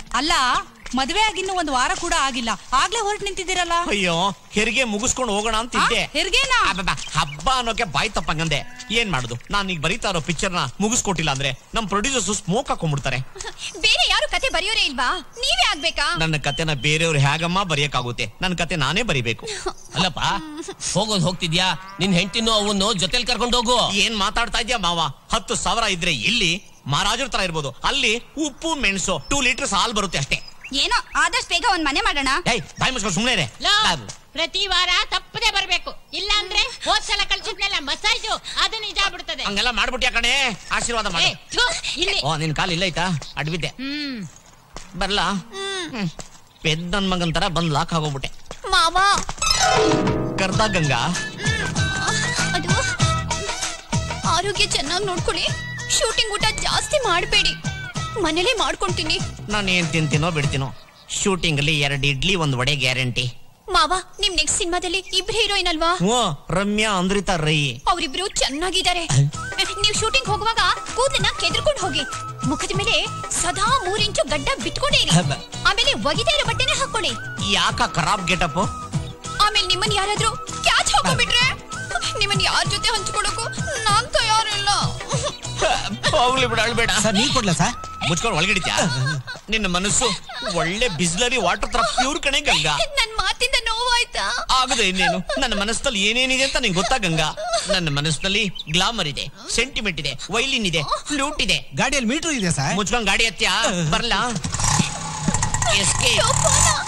ಅಲ್ಲ ಮದ್ವೆ ಆಗಿನ್ನು ಒಂದು ವಾರ ಕೂಡ ಆಗಿಲ್ಲ ಆಗ್ಲೇ ಹೊರಟು ನಿಂತಿದ್ದೀರಲ್ಲ ಅಯ್ಯೋ ಹೆರಿಗೆ ಮುಗಿಸ್ಕೊಂಡು ಹೋಗೋಣ ಅಂತ ಇದ್ದೆ ಆ, ಹೆರಿಗೆನಾ? ಅಬ್ಬಬ್ಬ, ಹಬ್ಬ ಅನ್ನೋಕೆ ಬಾಯ್ ತಪ್ಪಂಗಂದೆ ಏನ್ ಮಾಡುದು ನಾನು ಈಗ ಬರೀತಾ ಇರೋ ಪಿಕ್ಚರ್ ನ ಮುಗಿಸ್ಕೊಟ್ಟಿಲ್ಲ ಅಂದ್ರೆ ನಮ್ ಪ್ರೊಡ್ಯೂಸರ್ಸ್ ಸ್ಮೋಕ್ ಹಾಕೊಂಡ್ಬಿಡ್ತಾರೆ ಬೇರೆ ಯಾರು ಕತೆ ಬರೆಯೋರೇ ಇಲ್ವಾ ನೀವೇ ಆಗ್ಬೇಕಾ ನನ್ನ ಕತೆನ ಬೇರೆಯವ್ರು ಹೇಗಮ್ಮ ಬರೆಯಕ್ಕಾಗುತ್ತೆ ನನ್ನ ಕತೆ ನಾನೇ ಬರಿಬೇಕು ಅಲ್ಲಪ್ಪ ಹೋಗೋದ್ ಹೋಗ್ತಿದ್ಯಾ ನಿನ್ ಹೆಂಡತಿನೂ ಅವನು ಜೊತೆಲಿ ಕರ್ಕೊಂಡು ಹೋಗು ಏನ್ ಮಾತಾಡ್ತಾ ಇದ್ಯಾ ಮಾವ ಹತ್ತು ಸಾವಿರ ಇದ್ರೆ ಇಲ್ಲಿ ಮಹಾರಾಜರ ತರ ಇರ್ಬೋದು ಅಲ್ಲಿ ಉಪ್ಪು ಮೆಣಸು ಟೂ ಲೀಟರ್ಸ್ ಹಾಲ್ ಬರುತ್ತೆ ಅಷ್ಟೇ ಏನೋ ಆದಷ್ಟು ಬೇಗ ಒಂದ್ ಮನೆ ಮಾಡೋಣ ಏಯ್ ಬಾಯ್ ಮುಚ್ಕೊಂಡು ಸುಮ್ಮನೆ ಇರೆ. ಲೋ, ಅದು. ಪ್ರತಿ ವಾರ ತಪ್ಪದೆ ಬರ್ಬೇಕು ಇಲ್ಲ ಅಂದ್ರೆ ಹೋದ್ ಸಲ ಕಳ್ಸಿದ್ನಲ್ಲ ಮಸಾಜು ಅದು ನಿಜ ಆಗ್ಬಿಡ್ತದೆ ಹಂಗೆಲ್ಲ ಮಾಡ್ಬಿಟ್ಯಾ ಕಣೆ ಆಶೀರ್ವಾದ ಮಾಡಿ ಏ, ಥು, ಇಲ್ಲಿ ಓ ನಿನ್ ಕಾಲ್ ಇಲ್ಲ ಐತಾ ಅಡ್ಬಿದ್ದೆ ಹ್ಮ್ ಬರ್ಲಾ ಹ್ಮ್. ಪೆದ್ ನನ್ ಮಗನ್ ತರ ಬಂದ್ ಲಾಕ್ ಆಗೋಗ್ಬಿಟ್ಟೆ ಮಾವ ಕರ್ದ ಗಂಗಾ ಅದು ಆರೋಗ್ಯ ಚೆನ್ನಾಗಿ ನೋಡ್ಕೊಳ್ಳಿ ಶೂಟಿಂಗ್ ಊಟ ಜಾಸ್ತಿ ಮಾಡಬೇಡಿ ಮನೇಲೆ ಮಾಡ್ಕೊಂತೀನಿ ನಾನು ಏನ್ ತಿಂತೀನೋ ಬಿಡ್ತೀನೋ ಶೂಟಿಂಗ್ ಅಲ್ಲಿ ಎರಡು ಇಡ್ಲಿ ಒಂದ್ ವಡೆ ಗ್ಯಾರಂಟಿ ಮಾವ ನಿಮ್ ನೆಕ್ಸ್ಟ್ ಸಿನಿಮಾದಲ್ಲಿ ಇಬ್ರು ಹೀರೋಯಿನ್ ಅಲ್ವಾ ಓ ರಮ್ಯಾ ಅಂದ್ರಿತಾ ರೈ ಅವರಿಬ್ರು ಚೆನ್ನಾಗಿದ್ದಾರೆ ನೀವು ಶೂಟಿಂಗ್ ಹೋಗುವಾಗ ಕೂದಲನ್ನ ಕೆದರ್ಕೊಂಡು ಹೋಗಿ ಮುಖದ ಮೇಲೆ ಸದಾ ಮೂರಿಂಚು ಗಡ್ಡ ಬಿಟ್ಕೊಂಡಿರಿ ಹಬ್ಬ. ಆಮೇಲೆ ಒಗಿತಾ ಇರೋ ಬಟ್ಟೆನೆ ಹಾಕೊಳ್ಳಿ ಯಾಕ ಖರಾಬ್ ಗೆಟಪ್ ಆಮೇಲೆ ನಿಮ್ಮನ್ ಯಾರಾದ್ರೂ ಕ್ಯಾಚ್ ಹಾಕೊಂಡ್ಬಿಟ್ರೆ ನಿಮ್ಮನ್ ಯಾರ ಜೊತೆ ಹಂಚ್ಕೊಳಕ್ಕೂ ನಾನ್ ತಯಾರಿಲ್ಲ ಹೋಗ್ಲಿ ಬಿಡ ಅಳ್ಬೇಡ ಸರ್ ನೀರ್ ಕೊಡ್ಲಾ ಸರ್ ಮುಚ್ಕೊಂಡು ಒಳಗಿಡಿತ್ಯಾ ನಿನ್ನ ಮನಸ್ಸು ಒಳ್ಳೆ ಬಿಸ್ಲರಿ ವಾಟರ್ ತರ ಪ್ಯೂರ್ ಕಣೆ ಗಂಗಾ ನನ್ ಮಾತಿಂದ ನೋವಾಯ್ತಾ ಆಗದೆ ಇನ್ನೇನು ನನ್ನ ಮನಸ್ಸಲ್ಲಿ ಏನೇನಿದೆ ಅಂತ ನಿಂಗೆ ಗೊತ್ತಾ ಗಂಗಾ ನನ್ನ ಮನಸ್ಸಿನಲ್ಲಿ ಗ್ಲಾಮರ್ ಇದೆ ಸೆಂಟಿಮೆಂಟ್ ಇದೆ ವೈಲಿನ್ ಇದೆ ಫ್ಲೂಟ್ ಇದೆ ಗಾಡಿಯಲ್ಲಿ ಮೀಟರ್ ಇದೆ ಸರ್ ಮುಚ್ಕೊಂಡ್ ಗಾಡಿ ಹತ್ಯಾ ಬರ್ಲಾ ಎಸ್ಕೆ ಯಪ್ಪಾ.